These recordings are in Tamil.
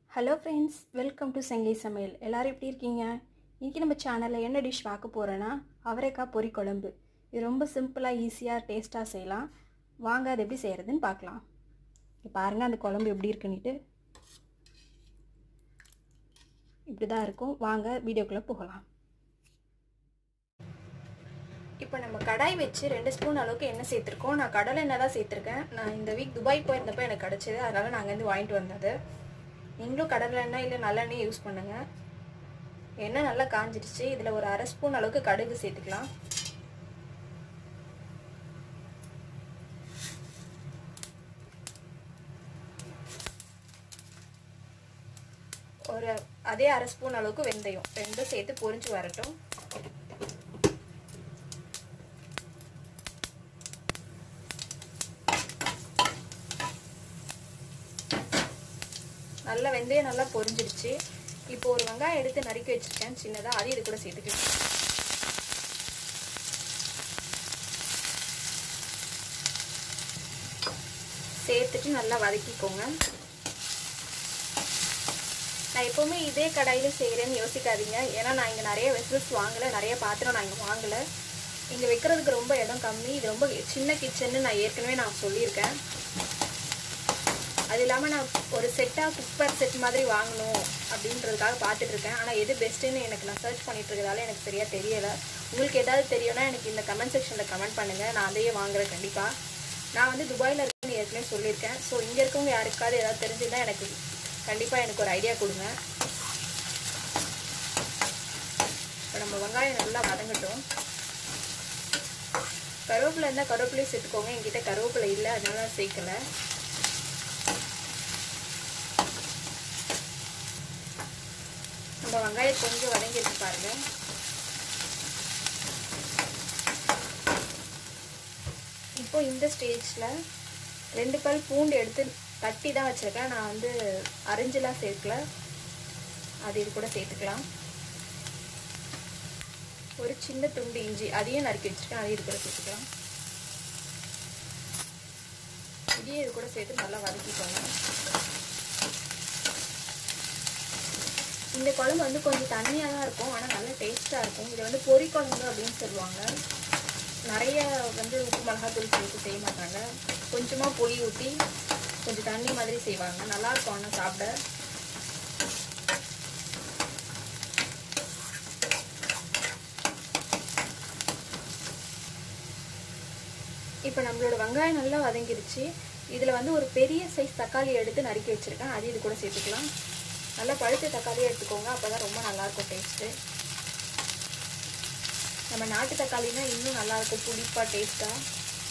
hello friends welcome to Sengai Samayal எல்லோரும் எப்படி இருக்கீங்க இன்றைக்கி நம்ம சேனலில் என்ன டிஷ் பார்க்க போகிறோன்னா அவரைக்காய் பொரி குழம்பு இது ரொம்ப சிம்பிளாக ஈஸியாக டேஸ்ட்டாக செய்யலாம் வாங்க அது எப்படி செய்கிறதுன்னு பார்க்கலாம் இப்போ பாருங்கள் அந்த குழம்பு எப்படி இருக்குன்னுட்டு இப்படி தான் இருக்கும் வாங்க வீடியோக்குள்ளே போகலாம் இப்போ நம்ம கடாய் வச்சு ரெண்டு ஸ்பூன் அளவுக்கு எண்ணெய் சேர்த்துருக்கோம் நான் கடலை எண்ணெய் தான் சேர்த்துருக்கேன் நான் இந்த வீக் துபாய் போயிருந்தப்போ எனக்கு கிடச்சிது அதனால் நான் அங்கேருந்து வாங்கிட்டு வந்தது நீங்களும் கடலை எண்ணெய் இல்லை நல்லெண்ணெய் யூஸ் பண்ணுங்கள் எண்ணெய் நல்லா காஞ்சிடுச்சு இதில் ஒரு அரை ஸ்பூன் அளவுக்கு கடுகு சேர்த்துக்கலாம் ஒரு அதே அரை ஸ்பூன் அளவுக்கு வெந்தயம் ரெண்டும் சேர்த்து பொரிஞ்சு வரட்டும் நல்லா வெந்தயம் நல்லா பொரிஞ்சிடுச்சு இப்போ ஒரு வெங்காயம் எடுத்து நறுக்கி வச்சிருக்கேன் சின்னதாக அது இது கூட சேர்த்துக்கலாம் சேர்த்துட்டு நல்லா வதக்கிக்கோங்க நான் எப்போவுமே இதே கடாயில் செய்கிறேன்னு யோசிக்காதீங்க ஏன்னா நான் இங்கே நிறைய வெசல்ஸ் வாங்கலை நிறைய பாத்திரம் நான் இங்கே வாங்கலை இங்கே வைக்கிறதுக்கு ரொம்ப இடம் கம்மி இது ரொம்ப சின்ன கிச்சன்னு நான் ஏற்கனவே நான் சொல்லியிருக்கேன் அது இல்லாமல் நான் ஒரு செட்டாக குக்கர் செட் மாதிரி வாங்கணும் அப்படின்றதுக்காக பார்த்துட்டு இருக்கேன் ஆனால் எது பெஸ்ட்டுன்னு எனக்கு நான் சர்ச் பண்ணிட்டு இருக்கிறதால எனக்கு சரியாக தெரியலை உங்களுக்கு ஏதாவது தெரியும்னா எனக்கு இந்த கமெண்ட் செக்ஷனில் கமெண்ட் பண்ணுங்கள் நான் அதையே வாங்குறேன் கண்டிப்பாக நான் வந்து துபாயில் இருக்கேன்னு ஏற்கனவே சொல்லியிருக்கேன் ஸோ இங்கே இருக்கவங்க யாருக்காவது ஏதாவது தெரிஞ்சுன்னா எனக்கு கண்டிப்பாக எனக்கு ஒரு ஐடியா கொடுங்க இப்போ நம்ம வெங்காயம் நல்லா வதங்கட்டும் கருவேப்பிலை இருந்தால் கருவேப்பிலையும் சேர்த்துக்கோங்க என்கிட்ட கருவேப்பிலை இல்லை அதனால சேர்க்கலை நம்ம வெங்காயம் கொஞ்சம் வதங்கிட்டு பாருங்க இப்போ இந்த ஸ்டேஜில் ரெண்டு பல் பூண்டு எடுத்து தட்டி தான் வச்சுருக்கேன் நான் வந்து அரிஞ்செலாம் சேர்க்கல அது இது கூட சேர்த்துக்கலாம் ஒரு சின்ன துண்டு இஞ்சி அதையும் நறுக்கி வச்சுருக்கேன் அதையும் இது கூட சேர்த்துக்கலாம் இதையும் இது கூட சேர்த்து நல்லா வதக்கிக்கோங்க இந்த குழம்பு வந்து கொஞ்சம் தண்ணியாக தான் இருக்கும் ஆனால் நல்லா டேஸ்ட்டாக இருக்கும் இதை வந்து பொறி குழம்பு அப்படின்னு சொல்லுவாங்க நிறைய வந்து உப்பு மிளகாத்தூள் சேர்த்து செய்ய மாட்டாங்க கொஞ்சமாக புளி ஊற்றி கொஞ்சம் தண்ணி மாதிரி செய்வாங்க நல்லாயிருக்கும் ஆனால் சாப்பிட இப்போ நம்மளோட வெங்காயம் நல்லா வதங்கிடுச்சு இதில் வந்து ஒரு பெரிய சைஸ் தக்காளி எடுத்து நறுக்கி வச்சுருக்கேன் அது இது கூட சேர்த்துக்கலாம் நல்லா பழுத்த தக்காளியே எடுத்துக்கோங்க அப்போ தான் ரொம்ப நல்லாயிருக்கும் டேஸ்ட்டு நம்ம நாட்டு தக்காளினா இன்னும் நல்லாயிருக்கும் புளிப்பாக டேஸ்ட்டாக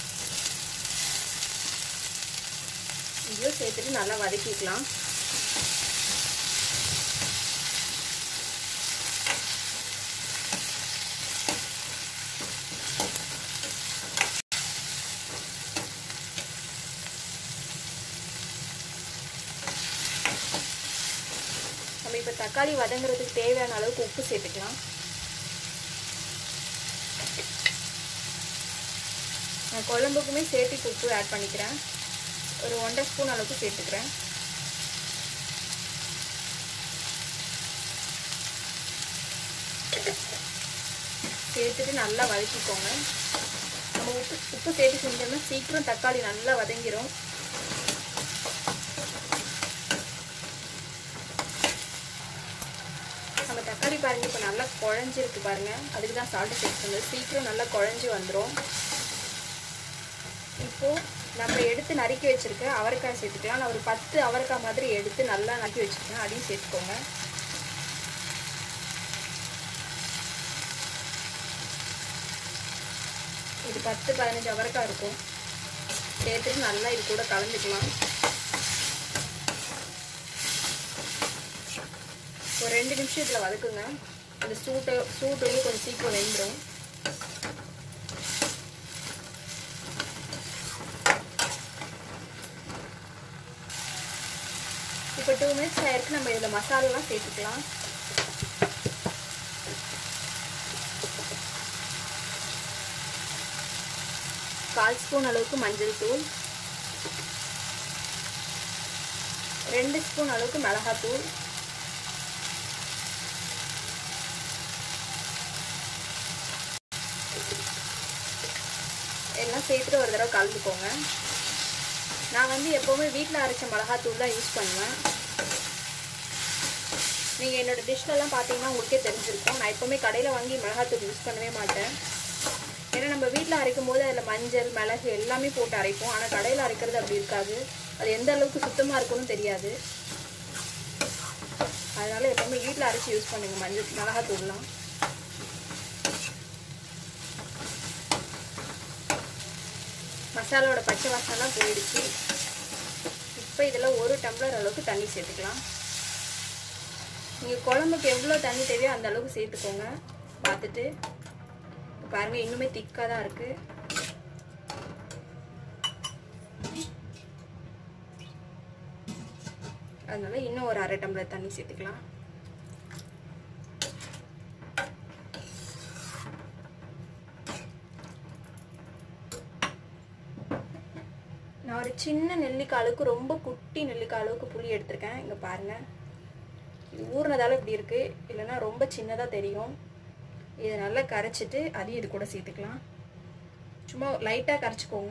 இதையும் சேர்த்துட்டு நல்லா வதக்கிக்கலாம் நம்ம இப்போ தக்காளி வதங்குறதுக்கு தேவையான அளவுக்கு உப்பு சேர்த்துக்கலாம் நான் குழம்புக்குமே சேர்த்து உப்பு ஆட் பண்ணிக்கிறேன் ஒரு ஒன்றரை ஸ்பூன் அளவுக்கு சேர்த்துக்கிறேன் சேர்த்துட்டு நல்லா வதக்கிக்கோங்க நம்ம உப்பு உப்பு சேர்த்து செஞ்சோம்னா சீக்கிரம் தக்காளி நல்லா வதங்கிடும் நம்ம தக்காளி பாருங்க இப்போ நல்லா குழஞ்சிருக்கு பாருங்க அதுக்கு தான் சால்ட்டு சேர்த்துங்க சீக்கிரம் நல்லா குழஞ்சி வந்துடும் இப்போ நம்ம எடுத்து நறுக்கி வச்சிருக்க அவரைக்காய் சேர்த்துக்கலாம் நான் ஒரு பத்து அவரைக்காய் மாதிரி எடுத்து நல்லா நறுக்கி வச்சுருக்கேன் அதையும் சேர்த்துக்கோங்க இது பத்து பதினஞ்சு அவரைக்காய் இருக்கும் சேர்த்துட்டு நல்லா இது கூட கலந்துக்கலாம் ஒரு ரெண்டு நிமிஷம் இதில் வதக்குங்க அந்த சூட்டை சூட்டு வந்து கொஞ்சம் சீக்கிரம் வெந்துடும் இப்போ டூ மினிட்ஸ் ஆயிருக்கு நம்ம இதில் மசாலாலாம் சேர்த்துக்கலாம் கால் ஸ்பூன் அளவுக்கு மஞ்சள் தூள் ரெண்டு ஸ்பூன் அளவுக்கு மிளகாத்தூள் எல்லாம் சேர்த்துட்டு ஒரு தடவை கலந்துக்கோங்க நான் வந்து எப்போவுமே வீட்டில் அரைச்ச மிளகாத்தூள் தான் யூஸ் பண்ணுவேன் நீங்கள் என்னோடய டிஷ்லலாம் பார்த்தீங்கன்னா உங்களுக்கே தெரிஞ்சிருக்கும் நான் எப்போவுமே கடையில் வாங்கி மிளகாத்தூள் யூஸ் பண்ணவே மாட்டேன் ஏன்னா நம்ம வீட்டில் அரைக்கும் போது அதில் மஞ்சள் மிளகு எல்லாமே போட்டு அரைப்போம் ஆனால் கடையில் அரைக்கிறது அப்படி இருக்காது அது எந்த அளவுக்கு சுத்தமாக இருக்கும்னு தெரியாது அதனால் எப்போவுமே வீட்டில் அரைச்சி யூஸ் பண்ணுங்கள் மஞ்சள் மிளகாத்தூள்லாம் மசாலாவோட பச்சை வாசனைலாம் போயிடுச்சு இப்போ இதில் ஒரு டம்ளர் அளவுக்கு தண்ணி சேர்த்துக்கலாம் நீங்கள் குழம்புக்கு எவ்வளோ தண்ணி தேவையோ அந்த அளவுக்கு சேர்த்துக்கோங்க பார்த்துட்டு பாருங்கள் இன்னுமே திக்காக தான் இருக்குது அதனால இன்னும் ஒரு அரை டம்ளர் தண்ணி சேர்த்துக்கலாம் நான் ஒரு சின்ன நெல்லிக்காய் அளவுக்கு ரொம்ப குட்டி நெல்லிக்காய் அளவுக்கு புளி எடுத்திருக்கேன் இங்கே பாருங்கள் இது ஊறினதால இப்படி இருக்குது இல்லைன்னா ரொம்ப சின்னதாக தெரியும் இதை நல்லா கரைச்சிட்டு அதையும் இது கூட சேர்த்துக்கலாம் சும்மா லைட்டாக கரைச்சிக்கோங்க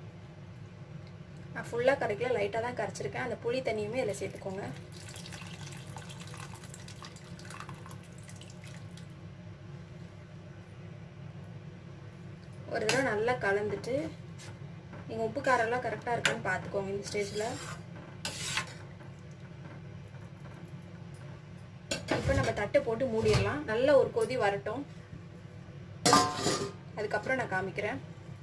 நான் ஃபுல்லாக கரைக்கல லைட்டாக தான் கரைச்சிருக்கேன் அந்த புளி தண்ணியுமே இதில் சேர்த்துக்கோங்க ஒரு தடவை நல்லா கலந்துட்டு நீங்கள் உப்பு காரெல்லாம் கரெக்டாக இருக்கான்னு பார்த்துக்கோங்க இந்த ஸ்டேஜில் இப்போ நம்ம தட்டை போட்டு மூடிடலாம் நல்ல ஒரு கொதி வரட்டும் அதுக்கப்புறம் நான் காமிக்கிறேன்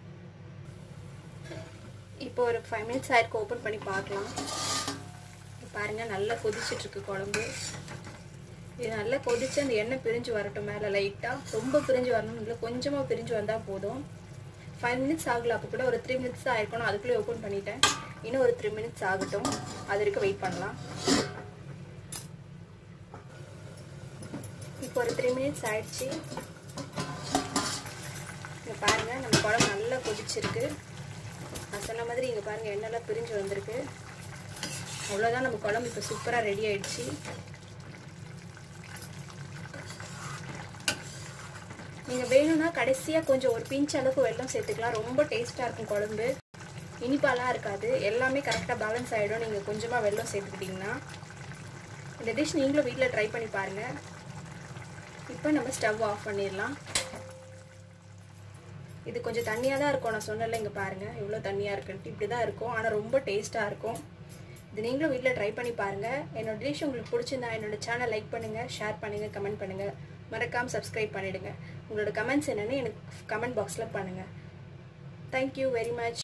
இப்போ ஒரு ஃபைவ் மினிட்ஸ் ஆயிருக்கு ஓப்பன் பண்ணி பார்க்கலாம் பாருங்கள் நல்லா கொதிச்சிட்ருக்கு குழம்பு இது நல்லா கொதிச்சு அந்த எண்ணெய் பிரிஞ்சு வரட்டும் மேலே லைட்டாக ரொம்ப பிரிஞ்சு வரணும் இல்லை கொஞ்சமாக பிரிஞ்சு வந்தால் போதும் ஃபைவ் மினிட்ஸ் ஆகல அப்போ கூட ஒரு த்ரீ மினிட்ஸ் தான் ஆயிருக்கணும் அதுக்குள்ளே ஓப்பன் பண்ணிட்டேன் இன்னும் ஒரு த்ரீ மினிட்ஸ் ஆகட்டும் அது வரைக்கும் வெயிட் பண்ணலாம் இப்போ ஒரு த்ரீ மினிட்ஸ் ஆயிடுச்சு இங்கே பாருங்கள் நம்ம குழம்பு நல்லா கொதிச்சிருக்கு நான் சொன்ன மாதிரி இங்கே பாருங்கள் எண்ணெய்லாம் பிரிஞ்சு வந்திருக்கு அவ்வளோதான் நம்ம குழம்பு இப்போ சூப்பராக ரெடி ஆயிடுச்சு நீங்கள் வேணும்னா கடைசியாக கொஞ்சம் ஒரு பிஞ்ச் அளவுக்கு வெல்லம் சேர்த்துக்கலாம் ரொம்ப டேஸ்ட்டாக இருக்கும் குழம்பு இனிப்பாலாம் இருக்காது எல்லாமே கரெக்டாக பேலன்ஸ் ஆகிடும் நீங்கள் கொஞ்சமாக வெல்லம் சேர்த்துக்கிட்டிங்கன்னா இந்த டிஷ் நீங்களும் வீட்டில் ட்ரை பண்ணி பாருங்கள் இப்போ நம்ம ஸ்டவ் ஆஃப் பண்ணிடலாம் இது கொஞ்சம் தண்ணியாக தான் இருக்கும் நான் சொன்னல இங்கே பாருங்கள் எவ்வளோ தண்ணியாக இருக்குன்ட்டு இப்படி தான் இருக்கும் ஆனால் ரொம்ப டேஸ்ட்டாக இருக்கும் இது நீங்களும் வீட்டில் ட்ரை பண்ணி பாருங்கள் என்னோட டிஷ் உங்களுக்கு பிடிச்சிருந்தா என்னோட சேனல் லைக் பண்ணுங்கள் ஷேர் பண்ணுங்கள் கமெண்ட் பண்ணுங்கள் மறக்காமல் சப்ஸ்கிரைப் பண்ணிவிடுங்க உங்களோட கமெண்ட்ஸ் என்னென்னு எனக்கு கமெண்ட் பாக்ஸில் பண்ணுங்கள் தேங்க்யூ வெரி மச்